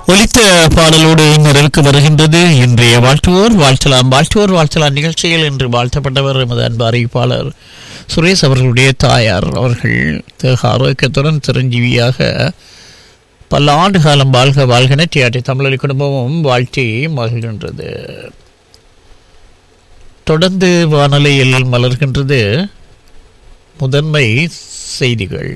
ஒலித்த பாடலோடு நிறைவுக்கு வருகின்றது இன்றைய வாழ்த்துவோர் வாழ்த்தலாம் வாழ்த்துவோர் வாழ்த்தலாம் நிகழ்ச்சியில் இன்று வாழ்த்தப்பட்டவர் எமது அன்பு அறிவிப்பாளர் சுரேஷ் அவர்களுடைய தாயார் அவர்கள் தேக ஆரோக்கியத்துடன் சிரஞ்சீவியாக பல ஆண்டு காலம் வாழ்க வாழ்கன டிஆர்டி தமிழொலி குடும்பமும் வாழ்த்தி மகிழ்கின்றது தொடர்ந்து வானொலியில் மலர்கின்றது முதன்மை செய்திகள்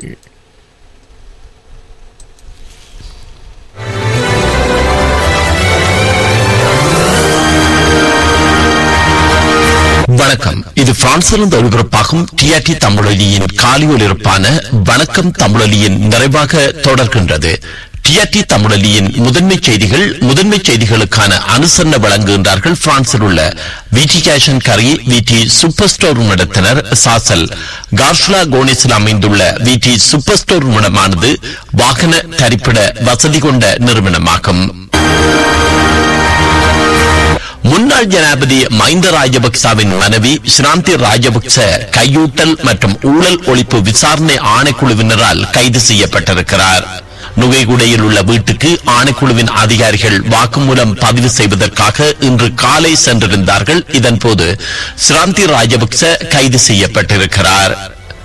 வணக்கம் இது பிரான்சிலிருந்து ஒளிபரப்பாகும் டிஆர்டி தமிழொலியின் காலை ஒலிபரப்பான வணக்கம் தமிழொலியின் நிறைவாக தொடர்கின்றது டிஆர்டி தமிழொலியின் முதன்மை செய்திகள் முதன்மை செய்திகளுக்கான அனுசரணை வழங்குகின்றார்கள் பிரான்சில் உள்ள விடி கேஷன் கரி விடி சூப்பர் ஸ்டோர் நடத்தினர் சாசல் கார்ஷ்லா கோனிஸில் அமைந்துள்ள விடி சூப்பர் ஸ்டோர் நிறுவனமானது வாகன தரிப்பிட வசதி கொண்ட நிறுவனமாகும் முன்னாள் ஜனாதிபதி மஹிந்த ராஜபக்சவின் மனைவி ஸ்ராந்தி ராஜபக்ச கையூட்டல் மற்றும் ஊழல் ஒழிப்பு விசாரணை ஆணைக்குழுவினரால் கைது செய்யப்பட்டிருக்கிறார் நுகைகுடையில் உள்ள வீட்டுக்கு ஆணைக்குழுவின் அதிகாரிகள் வாக்குமூலம் பதிவு செய்வதற்காக இன்று காலை சென்றிருந்தார்கள் இதன்போது ஸ்ராந்தி ராஜபக்ச கைது செய்யப்பட்டிருக்கிறார்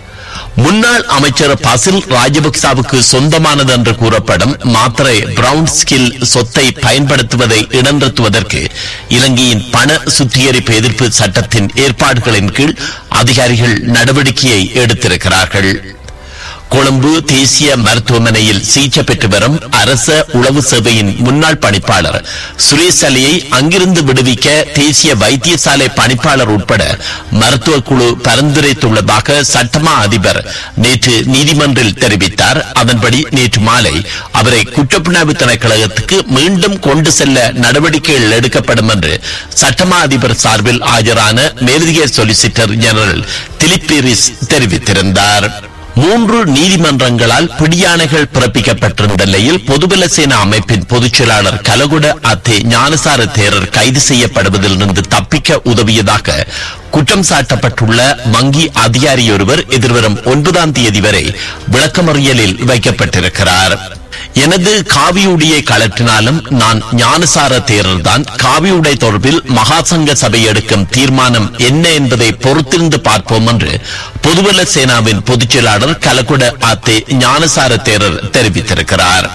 முன்னாள் அமைச்சர் பசில் ராஜபக்சாவுக்கு சொந்தமானது என்று கூறப்படும் மாத்திரை பிரவுன் ஸ்கில் சொத்தை பயன்படுத்துவதை இடநிறுத்துவதற்கு இலங்கையின் பண சுத்திகரிப்பு எதிர்ப்பு சட்டத்தின் ஏற்பாடுகளின் கீழ் அதிகாரிகள் நடவடிக்கையை எடுத்திருக்கிறார்கள் கொழும்பு தேசிய மருத்துவமனையில் சிகிச்சை பெற்று வரும் அரச உளவு சேவையின் முன்னாள் பணிப்பாளர் சுரேஷ் அலியை அங்கிருந்து விடுவிக்க தேசிய வைத்தியசாலை பணிப்பாளர் உட்பட மருத்துவ குழு பரிந்துரைத்துள்ளதாக சட்டமா அதிபர் நேற்று நீதிமன்றில் தெரிவித்தார் அதன்படி நேற்று மாலை அவரை குற்றப்புணர்வு திணைக்களகத்துக்கு மீண்டும் கொண்டு செல்ல நடவடிக்கைகள் எடுக்கப்படும் என்று சட்டமா அதிபர் சார்பில் ஆஜரான மேலதிக சொலிசிட்டர் ஜெனரல் திலிப் பீரிஸ் தெரிவித்திருந்தார் மூன்று நீதிமன்றங்களால் பிடியாணைகள் பிறப்பிக்கப்பட்டிருந்த நிலையில் பொதுபல சேனா அமைப்பின் பொதுச் செயலாளர் கலகுட அத்தே ஞானசார தேரர் கைது செய்யப்படுவதிலிருந்து தப்பிக்க உதவியதாக குற்றம் சாட்டப்பட்டுள்ள வங்கி அதிகாரியொருவர் எதிர்வரும் ஒன்பதாம் தேதி வரை விளக்கமறியலில் வைக்கப்பட்டிருக்கிறார் எனது காவியுடையை கலற்றினாலும் நான் ஞானசார தேரர் தான் காவியுடை தொடர்பில் மகாசங்க சபை எடுக்கும் தீர்மானம் என்ன என்பதை பொறுத்திருந்து பார்ப்போம் என்று பொதுவல சேனாவின் பொதுச் செயலாளர் கலகுட ஆத்தே ஞானசார தேரர் தெரிவித்திருக்கிறார்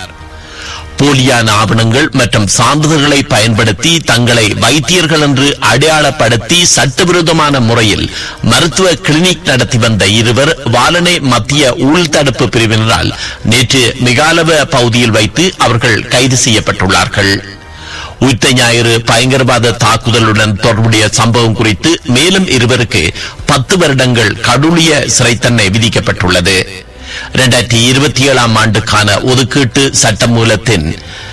போலியான ஆவணங்கள் மற்றும் சான்றிதழ்களை பயன்படுத்தி தங்களை வைத்தியர்கள் என்று அடையாளப்படுத்தி சட்டவிரோதமான முறையில் மருத்துவ கிளினிக் நடத்தி வந்த இருவர் வாலனை மத்திய ஊழல் தடுப்பு பிரிவினரால் நேற்று மிகாலவ பகுதியில் வைத்து அவர்கள் கைது செய்யப்பட்டுள்ளார்கள் உயிர்த்த ஞாயிறு பயங்கரவாத தாக்குதலுடன் தொடர்புடைய சம்பவம் குறித்து மேலும் இருவருக்கு பத்து வருடங்கள் கடூழிய சிறை தண்டனை விதிக்கப்பட்டுள்ளது இரண்டாயிரத்தி இருபத்தி ஏழாம் ஆண்டுக்கான ஒதுக்கீட்டு சட்டமூலத்தின்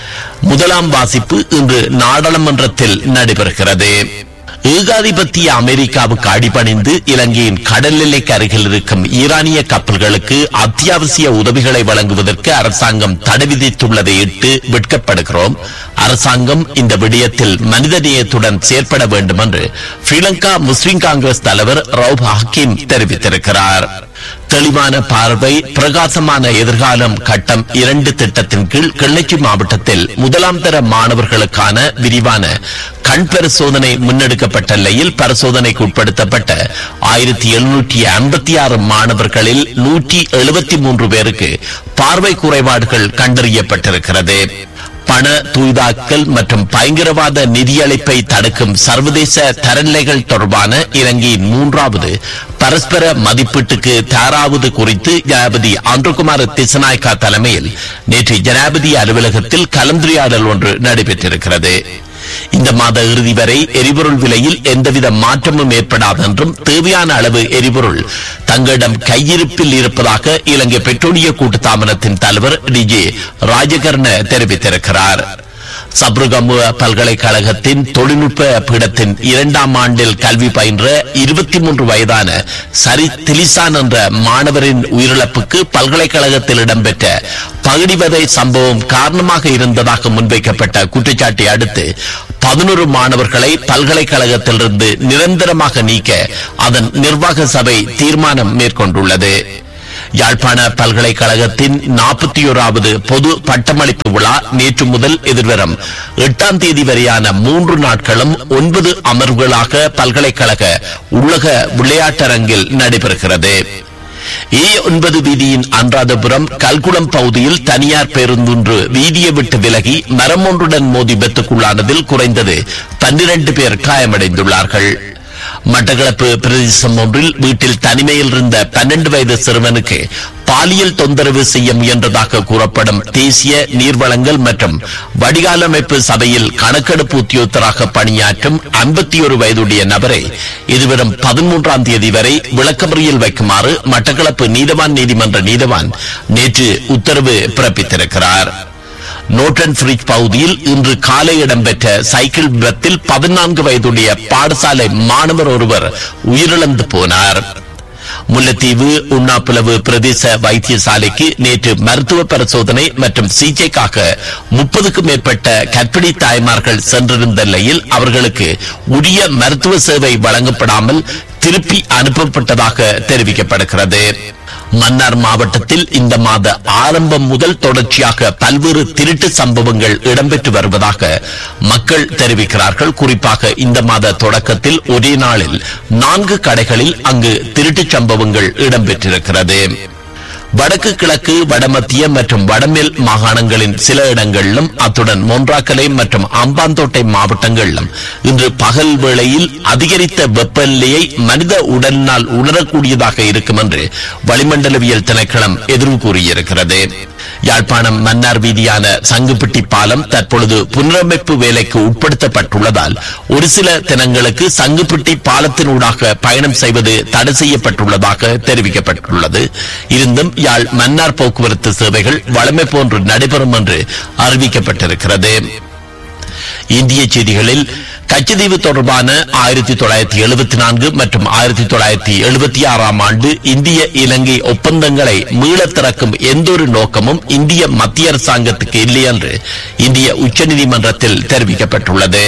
முதலாம் வாசிப்பு இன்று நாடாளுமன்றத்தில் நடைபெறுகிறது ஏகாதிபத்திய அமெரிக்காவுக்கு அடிபணிந்து இலங்கையின் கடல் எல்லைக்கு அருகில் இருக்கும் ஈரானிய கப்பல்களுக்கு அத்தியாவசிய உதவிகளை வழங்குவதற்கு அரசாங்கம் தடை விதித்துள்ளதை இட்டு வெட்கப்படுகிறோம் அரசாங்கம் இந்த விடயத்தில் மனிதநேயத்துடன் செயற்பட வேண்டும் என்று ஸ்ரீலங்கா முஸ்லிம் காங்கிரஸ் தலைவர் ரவுப் ஹக்கீம் தெரிவித்திருக்கிறார் தெளிவான பார்வை பிரகாசமான எதிர்காலம் கட்டம் இரண்டு திட்டத்தின் கீழ் கிள்ளச்சி மாவட்டத்தில் முதலாம் தர மாணவர்களுக்கான விரிவான கண் பரிசோதனை முன்னெடுக்கப்பட்ட நிலையில் பரிசோதனைக்கு உட்படுத்தப்பட்ட ஆயிரத்தி எழுநூற்றி ஐம்பத்தி ஆறு மாணவர்களில் நூற்றி எழுபத்தி மூன்று பேருக்கு பார்வை குறைபாடுகள் கண்டறியப்பட்டிருக்கிறது பண தூய்தாக்கல் மற்றும் பயங்கரவாத நிதியளிப்பை தடுக்கும் சர்வதேச தரநிலைகள் தொடர்பான இலங்கையின் மூன்றாவது பரஸ்பர மதிப்பீட்டுக்கு தயாராவது குறித்து ஜனாபதி அன்றுகுமார் திசநாயக்கா தலைமையில் நேற்று ஜனாபதி அலுவலகத்தில் கலந்துரையாடல் ஒன்று நடைபெற்றிருக்கிறது இந்த மாத இறுதி வரை எரிபொருள் விலையில் எந்தவித மாற்றமும் ஏற்படாது என்றும் தேவையான அளவு எரிபொருள் தங்களிடம் கையிருப்பில் இருப்பதாக இலங்கை பெட்ரோலிய கூட்டுத்தாபனத்தின் தலைவர் டிஜே ராஜகர்ண தெரிவித்திருக்கிறார் சப்ருகமுவ பல்கலைக்கழகத்தின் தொழில்நுட்ப பீடத்தின் இரண்டாம் ஆண்டில் கல்வி பயின்ற இருபத்தி மூன்று வயதான சரி திலிசான் என்ற மாணவரின் உயிரிழப்புக்கு பல்கலைக்கழகத்தில் இடம்பெற்ற பகுடிவதை சம்பவம் காரணமாக இருந்ததாக முன்வைக்கப்பட்ட குற்றச்சாட்டை அடுத்து பதினோரு மாணவர்களை பல்கலைக்கழகத்திலிருந்து நிரந்தரமாக நீக்க அதன் நிர்வாக சபை தீர்மானம் மேற்கொண்டுள்ளது யாழ்ப்பாண பல்கலைக்கழகத்தின் நாற்பத்தி ஓராவது பொது பட்டமளிப்பு விழா நேற்று முதல் எதிர்வரும் எட்டாம் தேதி வரையான மூன்று நாட்களும் ஒன்பது அமர்வுகளாக பல்கலைக்கழக உள்ளக விளையாட்டரங்கில் நடைபெறுகிறது ஏ ஒன்பது வீதியின் அன்றாதபுரம் கல்குளம் பகுதியில் தனியார் பேருந்தொன்று வீதியை விட்டு விலகி மரம் ஒன்றுடன் மோதி விபத்துக்குள்ளானதில் குறைந்தது பன்னிரண்டு பேர் காயமடைந்துள்ளார்கள் மட்டக்களப்பு பிரதேசம் ஒன்றில் வீட்டில் தனிமையில் இருந்த பன்னெண்டு வயது சிறுவனுக்கு பாலியல் தொந்தரவு செய்ய முயன்றதாக கூறப்படும் தேசிய நீர்வளங்கள் மற்றும் வடிகாலமைப்பு சபையில் கணக்கெடுப்பு உத்தியோகத்தராக பணியாற்றும் ஐம்பத்தி ஒரு வயதுடைய நபரை இதுவரும் பதிமூன்றாம் தேதி வரை விளக்கமறியல் வைக்குமாறு மட்டக்களப்பு நீதவான் நீதிமன்ற நீதவான் நேற்று உத்தரவு பிறப்பித்திருக்கிறார் நோட்டன் பிரிட்ஜ் பகுதியில் இன்று காலை இடம்பெற்ற சைக்கிள் விபத்தில் பதினான்கு வயதுடைய பாடசாலை மாணவர் ஒருவர் உயிரிழந்து போனார் முல்லைத்தீவு உண்ணாப்புலவு பிரதேச வைத்தியசாலைக்கு நேற்று மருத்துவ பரிசோதனை மற்றும் சிகிச்சைக்காக முப்பதுக்கும் மேற்பட்ட கர்ப்பிணி தாய்மார்கள் சென்றிருந்த நிலையில் அவர்களுக்கு உரிய மருத்துவ சேவை வழங்கப்படாமல் திருப்பி அனுப்பப்பட்டதாக தெரிவிக்கப்படுகிறது மன்னார் மாவட்டத்தில் இந்த மாத ஆரம்பம் முதல் தொடர்ச்சியாக பல்வேறு திருட்டு சம்பவங்கள் இடம்பெற்று வருவதாக மக்கள் தெரிவிக்கிறார்கள் குறிப்பாக இந்த மாத தொடக்கத்தில் ஒரே நாளில் நான்கு கடைகளில் அங்கு திருட்டுச் சம்பவங்கள் இடம்பெற்றிருக்கிறது வடக்கு கிழக்கு வடமத்திய மற்றும் வடமேல் மாகாணங்களின் சில இடங்களிலும் அத்துடன் மொன்றாக்கலை மற்றும் அம்பாந்தோட்டை மாவட்டங்களிலும் இன்று பகல் வேளையில் அதிகரித்த வெப்பநிலையை மனித உடலினால் உணரக்கூடியதாக இருக்கும் என்று வளிமண்டலவியல் திணைக்களம் எதிர்வு கூறியிருக்கிறது யாழ்ப்பாணம் மன்னார் வீதியான சங்குப்பிட்டி பாலம் தற்பொழுது புனரமைப்பு வேலைக்கு உட்படுத்தப்பட்டுள்ளதால் ஒரு சில தினங்களுக்கு சங்குப்பிட்டி பாலத்தினூடாக பயணம் செய்வது தடை செய்யப்பட்டுள்ளதாக தெரிவிக்கப்பட்டுள்ளது இருந்தும் யாழ் மன்னார் போக்குவரத்து சேவைகள் வழமை போன்று நடைபெறும் என்று அறிவிக்கப்பட்டிருக்கிறது இந்திய செய்திகளில் கச்சதீவு தொடர்பான ஆயிரத்தி தொள்ளாயிரத்தி எழுபத்தி நான்கு மற்றும் ஆயிரத்தி தொள்ளாயிரத்தி எழுபத்தி ஆறாம் ஆண்டு இந்திய இலங்கை ஒப்பந்தங்களை மீளத் திறக்கும் எந்தொரு நோக்கமும் இந்திய மத்திய அரசாங்கத்துக்கு இல்லை என்று இந்திய உச்சநீதிமன்றத்தில் தெரிவிக்கப்பட்டுள்ளது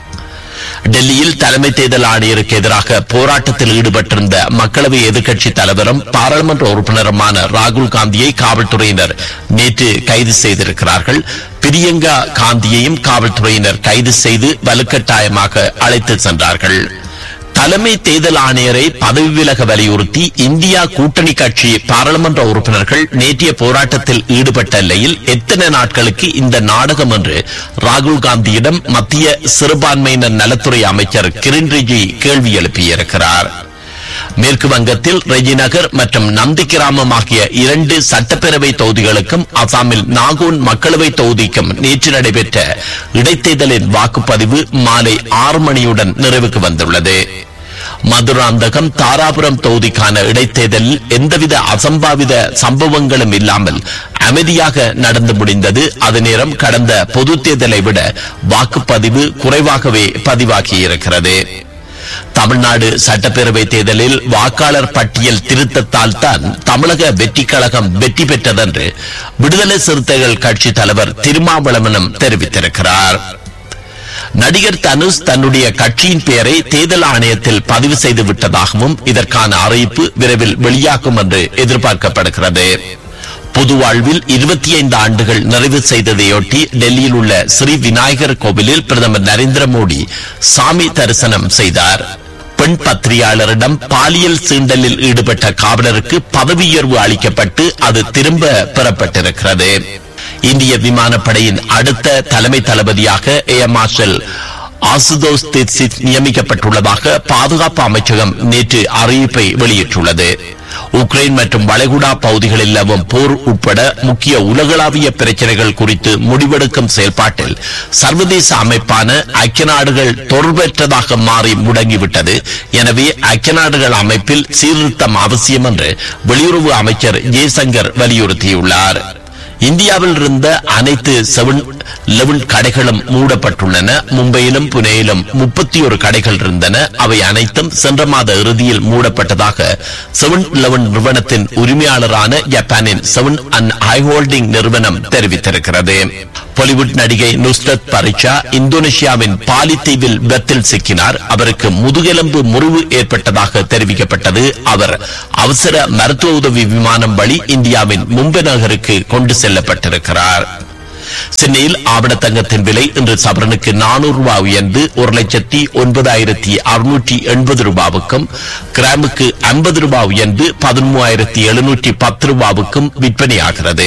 டெல்லியில் தலைமை தேர்தல் ஆணையருக்கு எதிராக போராட்டத்தில் ஈடுபட்டிருந்த மக்களவை எதிர்க்கட்சி தலைவரும் பாராளுமன்ற உறுப்பினருமான ராகுல் காந்தியை காவல்துறையினர் நேற்று கைது செய்திருக்கிறார்கள் பிரியங்கா காந்தியையும் காவல்துறையினர் கைது செய்து வலுக்கட்டாயமாக அழைத்து சென்றார்கள் தலைமை தேர்தல் ஆணையரை பதவி விலக வலியுறுத்தி இந்தியா கூட்டணி கட்சி பாராளுமன்ற உறுப்பினர்கள் நேற்றைய போராட்டத்தில் ஈடுபட்ட நிலையில் எத்தனை நாட்களுக்கு இந்த நாடகம் என்று ராகுல் காந்தியிடம் மத்திய சிறுபான்மையினர் நலத்துறை அமைச்சர் கிரண் ரிஜி கேள்வி எழுப்பியிருக்கிறார் மேற்கு வங்கத்தில் ரெஜிநகர் மற்றும் நந்தி கிராமம் ஆகிய இரண்டு சட்டப்பேரவை தொகுதிகளுக்கும் அசாமில் நாகோன் மக்களவை தொகுதிக்கும் நேற்று நடைபெற்ற இடைத்தேர்தலின் வாக்குப்பதிவு மாலை ஆறு மணியுடன் நிறைவுக்கு வந்துள்ளது மதுராந்தகம் தாராபுரம் தொகுதிக்கான இடைத்தேர்தலில் எந்தவித அசம்பாவித சம்பவங்களும் இல்லாமல் அமைதியாக நடந்து முடிந்தது அது நேரம் கடந்த பொது தேர்தலை விட வாக்குப்பதிவு குறைவாகவே பதிவாகியிருக்கிறது தமிழ்நாடு சட்டப்பேரவை தேர்தலில் வாக்காளர் பட்டியல் திருத்தத்தால் தான் தமிழக வெற்றி கழகம் வெற்றி பெற்றதென்று விடுதலை சிறுத்தைகள் கட்சி தலைவர் திருமாவளவனும் தெரிவித்திருக்கிறார் நடிகர் தனுஷ் தன்னுடைய கட்சியின் பெயரை தேர்தல் ஆணையத்தில் பதிவு செய்து விட்டதாகவும் இதற்கான அறிவிப்பு விரைவில் வெளியாகும் என்று எதிர்பார்க்கப்படுகிறது பொது வாழ்வில் இருபத்தி ஐந்து ஆண்டுகள் நிறைவு செய்ததையொட்டி டெல்லியில் உள்ள ஸ்ரீ விநாயகர் கோவிலில் பிரதமர் நரேந்திர மோடி சாமி தரிசனம் செய்தார் பெண் பத்திரிகையாளரிடம் பாலியல் சீண்டலில் ஈடுபட்ட காவலருக்கு பதவி உயர்வு அளிக்கப்பட்டு அது திரும்ப பெறப்பட்டிருக்கிறது இந்திய விமானப்படையின் அடுத்த தலைமை தளபதியாக ஏர் மார்ஷல் ஆசுதோஸ் தீட்சித் நியமிக்கப்பட்டுள்ளதாக பாதுகாப்பு அமைச்சகம் நேற்று அறிவிப்பை வெளியிட்டுள்ளது உக்ரைன் மற்றும் வளைகுடா பகுதிகளில் நிலவும் போர் உட்பட முக்கிய உலகளாவிய பிரச்சனைகள் குறித்து முடிவெடுக்கும் செயல்பாட்டில் சர்வதேச அமைப்பான ஐக்கிய நாடுகள் தொடர்பற்றதாக மாறி முடங்கிவிட்டது எனவே ஐக்கிய நாடுகள் அமைப்பில் சீர்திருத்தம் அவசியம் என்று வெளியுறவு அமைச்சர் ஜெய்சங்கர் வலியுறுத்தியுள்ளார் இந்தியாவில் இருந்த அனைத்து செவன் லெவன் கடைகளும் மூடப்பட்டுள்ளன மும்பையிலும் புனேயிலும் முப்பத்தி ஒரு கடைகள் இருந்தன அவை அனைத்தும் சென்ற மாத இறுதியில் மூடப்பட்டதாக செவன் லெவன் நிறுவனத்தின் உரிமையாளரான ஜப்பானின் செவன் அண்ட் ஹை ஹோல்டிங் நிறுவனம் தெரிவித்திருக்கிறது பாலிவுட் நடிகை நுஸ்ரத் பரிச்சா இந்தோனேஷியாவின் பாலி தீவில் விபத்தில் சிக்கினார் அவருக்கு முதுகெலும்பு முறிவு ஏற்பட்டதாக தெரிவிக்கப்பட்டது அவர் அவசர மருத்துவ உதவி விமானம் வழி இந்தியாவின் மும்பை நகருக்கு கொண்டு செல்லப்பட்டிருக்கிறார் சென்னையில் ஆவண தங்கத்தின் விலை இன்று சவரனுக்கு நானூறு ரூபாய் உயர்ந்து ஒரு லட்சத்தி ஒன்பதாயிரத்தி அறுநூற்றி எண்பது ரூபாவுக்கும் கிராமுக்கு ஐம்பது ரூபாய் உயர்ந்து பதிமூவாயிரத்தி எழுநூற்றி பத்து ரூபாவுக்கும் விற்பனையாகிறது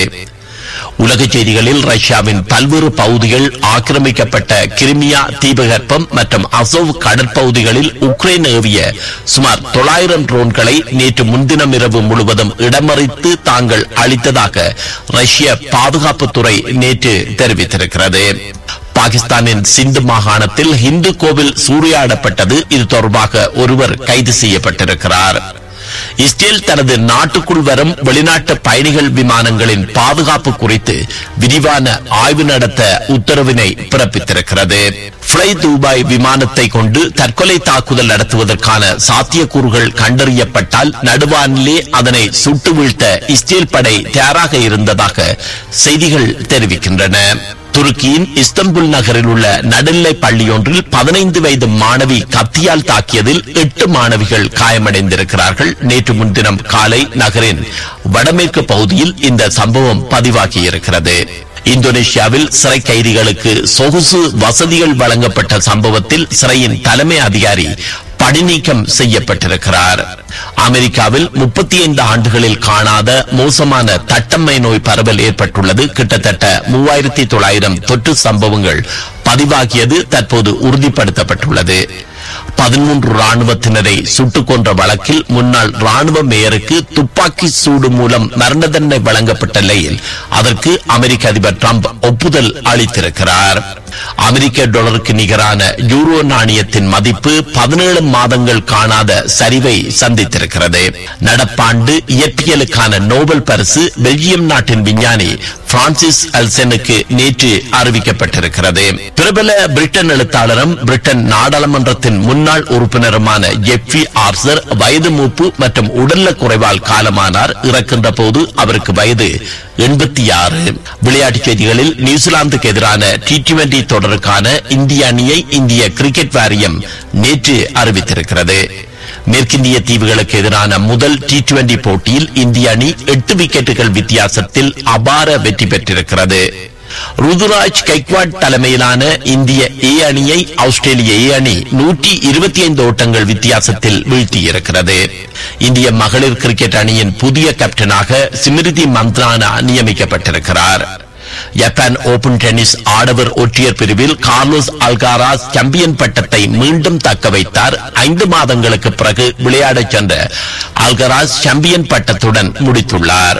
உலக செய்திகளில் ரஷ்யாவின் பல்வேறு பகுதிகள் ஆக்கிரமிக்கப்பட்ட கிரிமியா தீபகற்பம் மற்றும் அசோவ் கடற்பகுதிகளில் உக்ரைன் ஏவிய சுமார் தொள்ளாயிரம் ட்ரோன்களை நேற்று முன்தினம் இரவு முழுவதும் இடமறித்து தாங்கள் அளித்ததாக ரஷ்ய பாதுகாப்புத்துறை நேற்று தெரிவித்திருக்கிறது பாகிஸ்தானின் சிந்து மாகாணத்தில் இந்து கோவில் சூறையாடப்பட்டது இது தொடர்பாக ஒருவர் கைது செய்யப்பட்டிருக்கிறார் இஸ்ரேல் தனது நாட்டுக்குள் வரும் வெளிநாட்டு பயணிகள் விமானங்களின் பாதுகாப்பு குறித்து விரிவான ஆய்வு நடத்த உத்தரவினை பிறப்பித்திருக்கிறது ஃப்ளை துபாய் விமானத்தை கொண்டு தற்கொலை தாக்குதல் நடத்துவதற்கான சாத்தியக்கூறுகள் கண்டறியப்பட்டால் நடுவானிலே அதனை சுட்டு வீழ்த்த இஸ்ரேல் படை தயாராக இருந்ததாக செய்திகள் தெரிவிக்கின்றன துருக்கியின் இஸ்தம்புல் நகரில் உள்ள நடுநிலை பள்ளியொன்றில் பதினைந்து வயது மாணவி கத்தியால் தாக்கியதில் எட்டு மாணவிகள் காயமடைந்திருக்கிறார்கள் நேற்று முன்தினம் காலை நகரின் வடமேற்கு பகுதியில் இந்த சம்பவம் பதிவாகியிருக்கிறது இந்தோனேஷியாவில் சிறை கைதிகளுக்கு சொகுசு வசதிகள் வழங்கப்பட்ட சம்பவத்தில் சிறையின் தலைமை அதிகாரி பணிநீக்கம் செய்யப்பட்டிருக்கிறார் அமெரிக்காவில் முப்பத்தி ஐந்து ஆண்டுகளில் காணாத மோசமான தட்டம்மை நோய் பரவல் ஏற்பட்டுள்ளது கிட்டத்தட்ட மூவாயிரத்தி தொள்ளாயிரம் தொற்று சம்பவங்கள் பதிவாகியது தற்போது உறுதிப்படுத்தப்பட்டுள்ளது பதிமூன்று ராணுவத்தினரை சுட்டுக் கொன்ற வழக்கில் முன்னாள் ராணுவ மேயருக்கு துப்பாக்கி சூடு மூலம் மரண தண்டனை வழங்கப்பட்ட நிலையில் அதற்கு அமெரிக்க அதிபர் டிரம்ப் ஒப்புதல் அளித்திருக்கிறார் அமெரிக்க டாலருக்கு நிகரான யூரோ நாணயத்தின் மதிப்பு பதினேழு மாதங்கள் காணாத சரிவை சந்தித்திருக்கிறது நடப்பாண்டு இயற்பியலுக்கான நோபல் பரிசு பெல்ஜியம் நாட்டின் விஞ்ஞானி பிரான்சிஸ் அல்சனுக்கு நேற்று அறிவிக்கப்பட்டிருக்கிறது பிரபல பிரிட்டன் எழுத்தாளரும் பிரிட்டன் நாடாளுமன்றத்தின் முன்னாள் உறுப்பினருமான ஜெஃப்ரி ஆர்சர் வயது மூப்பு மற்றும் உடல்ல குறைவால் காலமானார் இறக்கின்ற போது அவருக்கு வயது எண்பத்தி ஆறு விளையாட்டுச் செய்திகளில் நியூசிலாந்துக்கு எதிரான டி டுவெண்டி தொடருக்கான இந்திய அணியை இந்திய கிரிக்கெட் வாரியம் நேற்று அறிவித்திருக்கிறது மேற்கிந்திய தீவுகளுக்கு எதிரான முதல் டி டுவெண்டி போட்டியில் இந்திய அணி எட்டு விக்கெட்டுகள் வித்தியாசத்தில் அபார வெற்றி பெற்றிருக்கிறது ருதுராஜ் கைக்வாட் தலைமையிலான இந்திய ஏ அணியை ஆஸ்திரேலிய ஏ அணி நூற்றி இருபத்தி ஐந்து ஓட்டங்கள் வித்தியாசத்தில் வீழ்த்தியிருக்கிறது இந்திய மகளிர் கிரிக்கெட் அணியின் புதிய கேப்டனாக சிமிருதி மந்த்ரானா நியமிக்கப்பட்டிருக்கிறார் ஜப்பான் ஓபன் டென்னிஸ் ஆடவர் ஒற்றையர் பிரிவில் கார்லோஸ் அல்காராஸ் சாம்பியன் பட்டத்தை மீண்டும் தக்க வைத்தார் ஐந்து மாதங்களுக்கு பிறகு விளையாடச் சென்ற அல்கராஸ் சாம்பியன் பட்டத்துடன் முடித்துள்ளார்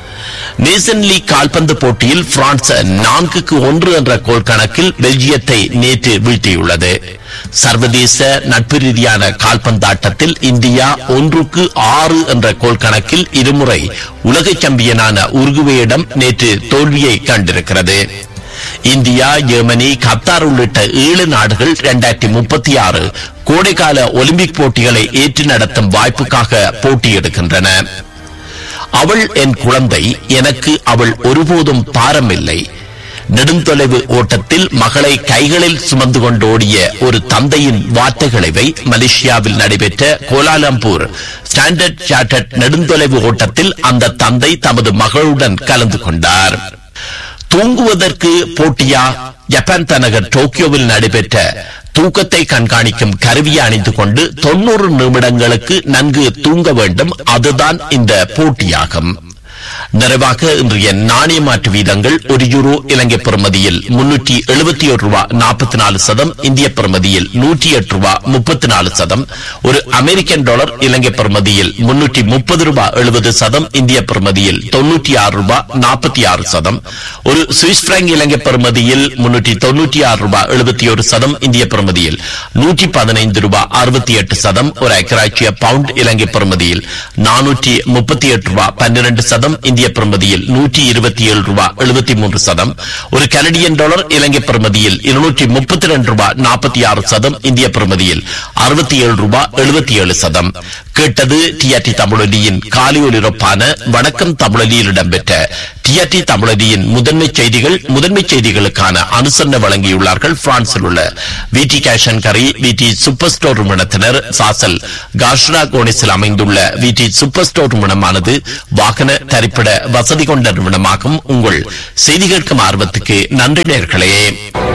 நேசன் லீக் கால்பந்து போட்டியில் பிரான்ஸ் நான்குக்கு ஒன்று என்ற கோல் கணக்கில் பெல்ஜியத்தை நேற்று வீழ்த்தியுள்ளது சர்வதேச நட்பு ரீதியான கால்பந்தாட்டத்தில் இந்தியா ஒன்றுக்கு ஆறு என்ற கோல் கணக்கில் இருமுறை உலக சாம்பியனான உருகுவேயிடம் நேற்று தோல்வியை கண்டிருக்கிறது இந்தியா ஜெர்மனி கத்தார் உள்ளிட்ட ஏழு நாடுகள் இரண்டாயிரத்தி முப்பத்தி ஆறு கோடைக்கால ஒலிம்பிக் போட்டிகளை ஏற்று நடத்தும் வாய்ப்புக்காக போட்டியிடுகின்றன அவள் என் குழந்தை எனக்கு அவள் ஒருபோதும் பாரமில்லை நெடுந்தொலைவு ஓட்டத்தில் மகளை கைகளில் சுமந்து கொண்டோடிய ஒரு தந்தையின் வார்த்தைகளை மலேசியாவில் நடைபெற்ற கோலாலம்பூர் ஸ்டாண்டர்ட் சார்ட்டர்ட் நெடுந்தொலைவு ஓட்டத்தில் அந்த தந்தை தமது மகளுடன் கலந்து கொண்டார் தூங்குவதற்கு போட்டியா ஜப்பான் தலைநகர் டோக்கியோவில் நடைபெற்ற தூக்கத்தை கண்காணிக்கும் கருவியை அணிந்து கொண்டு தொண்ணூறு நிமிடங்களுக்கு நன்கு தூங்க வேண்டும் அதுதான் இந்த போட்டியாகும் நிறைவாக இன்றைய நாணய மாற்று வீதங்கள் ஒரு யூரோ இலங்கை பெறுமதியில் முன்னூற்றி எழுபத்தி ஒரு ரூபா நாற்பத்தி நாலு சதம் இந்திய பெறுமதியில் நூற்றி எட்டு ரூபா முப்பத்தி நாலு சதம் ஒரு அமெரிக்கன் டாலர் இலங்கை பெறுமதியில் முன்னூற்றி முப்பது ரூபா எழுபது சதம் இந்திய பெறுமதியில் தொன்னூற்றி ஆறு ரூபா நாற்பத்தி ஆறு சதம் ஒரு சுவிஸ் பிராங்க் இலங்கை பெறுமதியில் முன்னூற்றி தொன்னூற்றி ஆறு ரூபா எழுபத்தி ஒரு சதம் இந்திய பெறுமதியில் நூற்றி பதினைந்து ரூபா அறுபத்தி எட்டு சதம் ஒரு ஐக்கராட்சிய பவுண்ட் இலங்கை பெறுமதியில் நானூற்றி முப்பத்தி எட்டு ரூபா பன்னிரண்டு சதம் இந்திய இந்திய பிரமதியில் நூற்றி இருபத்தி ஏழு ரூபாய் எழுபத்தி மூன்று சதம் ஒரு கனடியன் டாலர் இலங்கை பிரமதியில் இருநூற்றி முப்பத்தி ரெண்டு ரூபாய் நாற்பத்தி ஆறு சதம் இந்திய பிரமதியில் அறுபத்தி ஏழு ரூபாய் எழுபத்தி ஏழு சதம் கேட்டது டிஆர்டி தமிழொலியின் காலி ஒலிபரப்பான வணக்கம் தமிழொலியில் இடம்பெற்ற டிஆர்டி தமிழொலியின் முதன்மை செய்திகள் முதன்மை செய்திகளுக்கான அனுசரணை வழங்கியுள்ளார்கள் பிரான்சில் உள்ள விடி கேஷன் கரி விடி சூப்பர் ஸ்டோர் நிறுவனத்தினர் சாசல் காஷ்ரா கோனிஸில் அமைந்துள்ள விடி சூப்பர் ஸ்டோர் நிறுவனமானது வாகன தரிப்பிட வசதி கொண்ட நிறுவனமாகும் உங்கள் செய்தி கேட்கும் ஆர்வத்துக்கு நன்றி நேர்களே